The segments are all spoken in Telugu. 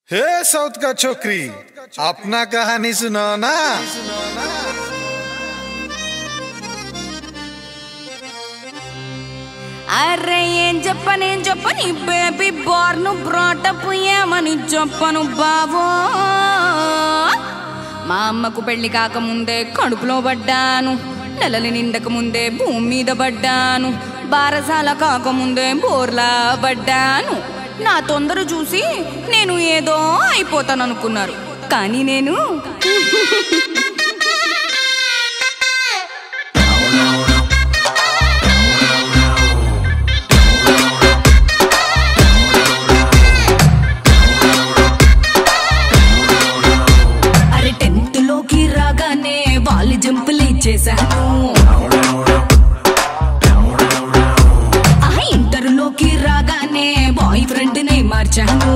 हे साउथ का छोकरी अपना कहानी सुनाओ ना అరే ఏం చెప్పను ఏం చెప్పను ఈ బేబీ బార్ను బ్రాటప్ ఏమని చెప్పను బావో మా అమ్మకు పెళ్లి కాకముందే కడుపులో పడ్డాను నెలలు నిండక ముందే భూమి మీద పడ్డాను బారసాల కాకముందే బోర్లా పడ్డాను నా తొందర చూసి నేను ఏదో అయిపోతాను అనుకున్నారు కానీ నేను అరే టెన్త్ లోకి రాగానే వాళ్ళు జంపులు ఇచ్చేసాను ఆ ఇంటర్ లోకి రాగానే బాయ్ ఫ్రెండ్ నే మార్చాను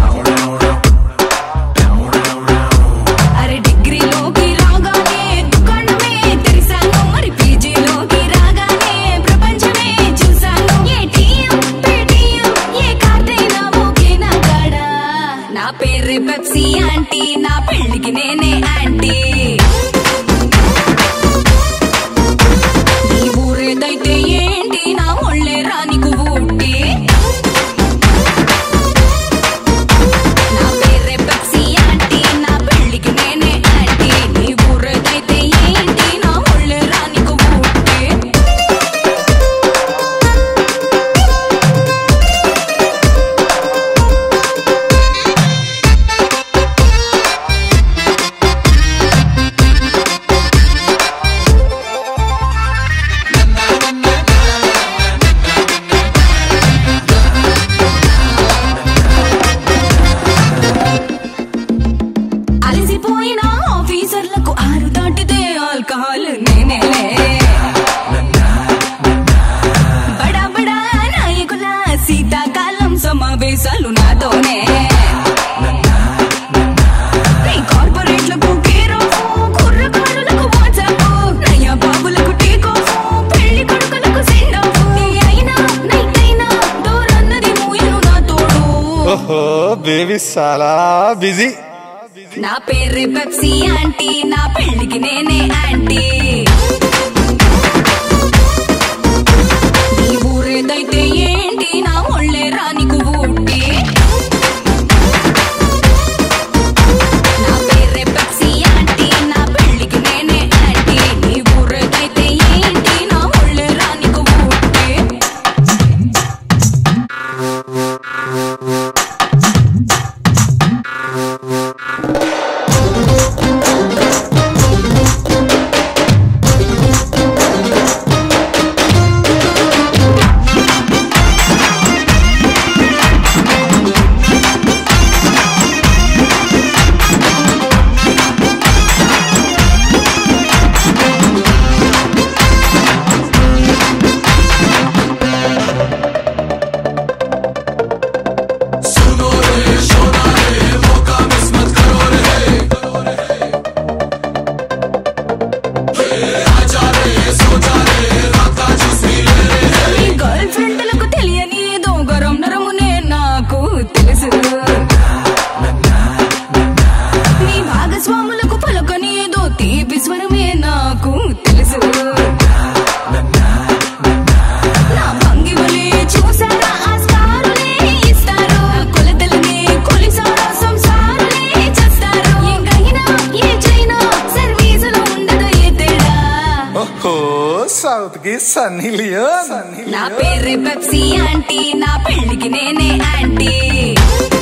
అరే డిగ్రీలోకి రాగానే దుకాణమే తెరిసాను మరి పీజీలోకి రాగానే ప్రపంచమే చూసాను ఏటీఎం పేటీఎం ఏ కార్డైనా ఓకే నా కాడా నా పేరు పెప్సీ ఆంటీ నా పెళ్లికి నేనే ఆంటీ నీ ఊరేదైతే ఏంటి నా ఒళ్ళే రానికు ఊటి నా పేరే పెప్సీ ఆంటీ నా పెళ్లికి నేనే ఆంటీ నీ ఊరేదైతే ఏంటి నా ఒళ్ళే రానికు ఊటి అలసిపోయిన ఆఫీసర్లకు ఆరు దాటితే ఆల్కహాల్ నేనేలే బడా బడా నాయకుల శీతాకాలం సమావేశాలు నాతోనే ఈ కార్పొరేట్లకు కేర్ ఆఫ్, కుర్రకారులకు వాట్సాప్, నయ్య బాబులకు టేక్ ఆఫ్, పెళ్లి కొడుకులకు సెండ్ ఆఫ్. డే అయినా, నైట్ అయినా, డోరన్నది మూయను నా తోడు ఓహో బేబీ చాలా బిజీ నా పేరు పెప్సీ ఆంటీ నా పెళ్లికి నేనే ఆంటీ నీ ఊరేదైతే ఏంటి నా ఒళ్ళే రానికు ఊటి నా పేరే పెప్సీ ఆంటీ నా పెళ్లికి నేనే ఆంటీ నీ ఊరేదైతే ఏంటి నా ఒళ్ళే రానికు ఊటి నీ గర్ల్ ఫ్రెండ్లకు తెలియని ఏదో గరం నరమునే నాకు తెలుసు నీ భాగస్వాములకు పలకని ఏదో తీపి స్వరమే నాకు తెలుసు నా భంగిమలే చూసారా ఆ స్టారులే ఇస్తారు నా కొలతలనే కొలిసారా సంసారులే చేస్తారు ఎంగైనా ఏ చైనా సర్వీసులో ఉండదు ఏ తేడా ఓహో సౌత్ కి సన్నీ లియోన్ నా పేరు పెప్సీ ఆంటీ నా పెళ్లికి నేనే ఆంటీ